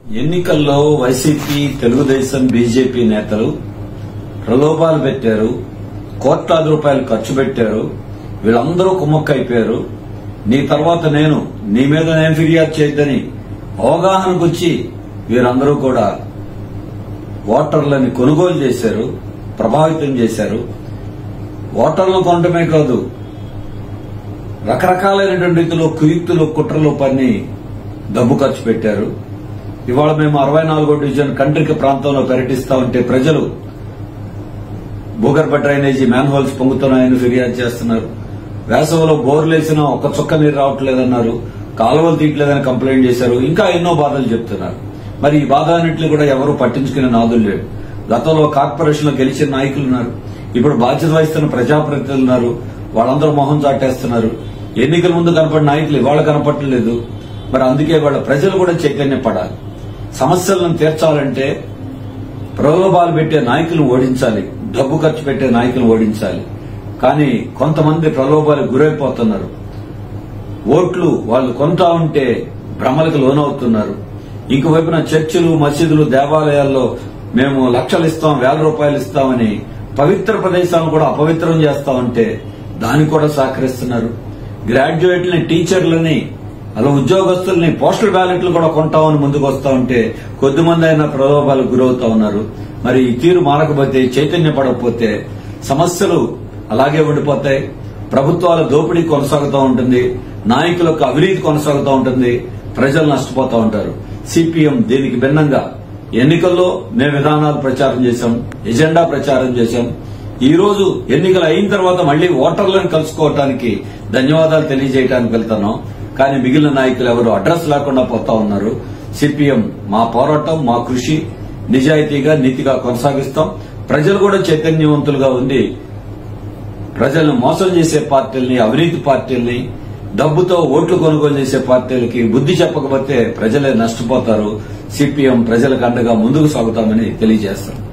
ఎన్నికల్లో YCP Telugu Desam BJP నేతలు ప్రలోభాలు పెట్టారు కోట్లాది రూపాయలు ఖర్చు పెట్టారు వీళ్ళందరూ కుమ్మక్కైపోయారు నీ తర్వాత నేను నీ మీద నేను ఫిర్యాదు చేయొద్దని అవగాహనకు వచ్చి వీరందరూ కూడా ఓటర్లని కొనుగోలు చేశారు ప్రభావితం చేశారు ఓటర్లు కొనటమే కాదు రకరకాలైనటువంటి రీతిలో కుయుక్తులు కుట్రలు పన్ని డబ్బు ఖర్చు పెట్టారు ఇవాళ మేము అరవై నాలుగో డివిజన్ కండ్రిక ప్రాంతంలో పర్యటిస్తా ఉంటే ప్రజలు భూగర్భ డ్రైనేజీ మ్యాన్ హోల్స్ పొంగుతున్నాయని ఫిర్యాదు చేస్తున్నారు వేసవిలో బోర్లు వేసినా ఒక్క చుక్క నీరు రావట్లేదన్నారు కాలువలు తీయట్లేదని కంప్లైంట్ చేశారు ఇంకా ఎన్నో బాధలు చెప్తున్నారు మరి ఈ బాధ అన్నింటినీ కూడా ఎవరు పట్టించుకునే నాదులు లేడు గతంలో కార్పొరేషన్ లో గెలిచిన నాయకులు ఉన్నారు ఇప్పుడు బాధ్యత వహిస్తున్న ప్రజాప్రతినిధులు ఉన్నారు వాళ్ళందరూ మొహం చాటేస్తున్నారు ఎన్నికల ముందు కనపడిన నాయకులు ఇవాళ కనపడలేదు మరి అందుకే వాళ్ళ ప్రజలు కూడా చైతన్యపడాలి సమస్యలను తీర్చాలంటే ప్రలోభాలు పెట్టే నాయకులను ఓడించాలి డబ్బు ఖర్చు పెట్టే నాయకులను ఓడించాలి కానీ కొంతమంది ప్రలోభాలకు గురైపోతున్నారు ఓట్లు వాళ్ళు కొంటా ఉంటే భ్రమలకు లోనవుతున్నారు ఇంకోవైపున చర్చిలు మసీదులు దేవాలయాల్లో మేము లక్షలు ఇస్తాం వేల రూపాయలు ఇస్తామని పవిత్ర ప్రదేశాలను కూడా అపవిత్రం చేస్తా ఉంటే దానికి కూడా సహకరిస్తున్నారు గ్రాడ్యుయేట్లని టీచర్లని అలా ఉద్యోగస్తుల్ని పోస్టల్ బ్యాలెట్లు కూడా కొంటామని ముందుకు వస్తా ఉంటే కొద్దిమంది అయినా ప్రలోభాలకు గురవుతా ఉన్నారు మరి ఈ తీరు మారకపోతే చైతన్య పడకపోతే సమస్యలు అలాగే ఉండిపోతాయి ప్రభుత్వాల దోపిడీ కొనసాగుతూ ఉంటుంది నాయకులకు అవినీతి కొనసాగుతూ ఉంటుంది ప్రజలు నష్టపోతూ ఉంటారు సిపిఎం దీనికి భిన్నంగా ఎన్నికల్లో మేము విధానాలు ప్రచారం చేశాం ఎజెండా ప్రచారం చేశాం ఈ రోజు ఎన్నికలు అయిన తర్వాత మళ్లీ ఓటర్లను కలుసుకోవటానికి ధన్యవాదాలు తెలియజేయడానికి వెళ్తున్నాం కానీ మిగిలిన నాయకులు ఎవరు అడ్రస్ లేకుండా పోతా ఉన్నారు సిపిఎం మా పోరాటం మా కృషి నిజాయితీగా నీతిగా కొనసాగిస్తాం ప్రజలు కూడా చైతన్యవంతులుగా ఉంది ప్రజలను మోసం చేసే పార్టీల్ని అవినీతి పార్టీల్ని డబ్బుతో ఓట్లు కొనుగోలు చేసే పార్టీలకి బుద్ధి చెప్పకపోతే ప్రజలే నష్టపోతారు సిపిఎం ప్రజలకు అండగా ముందుకు సాగుతామని తెలియజేస్తాం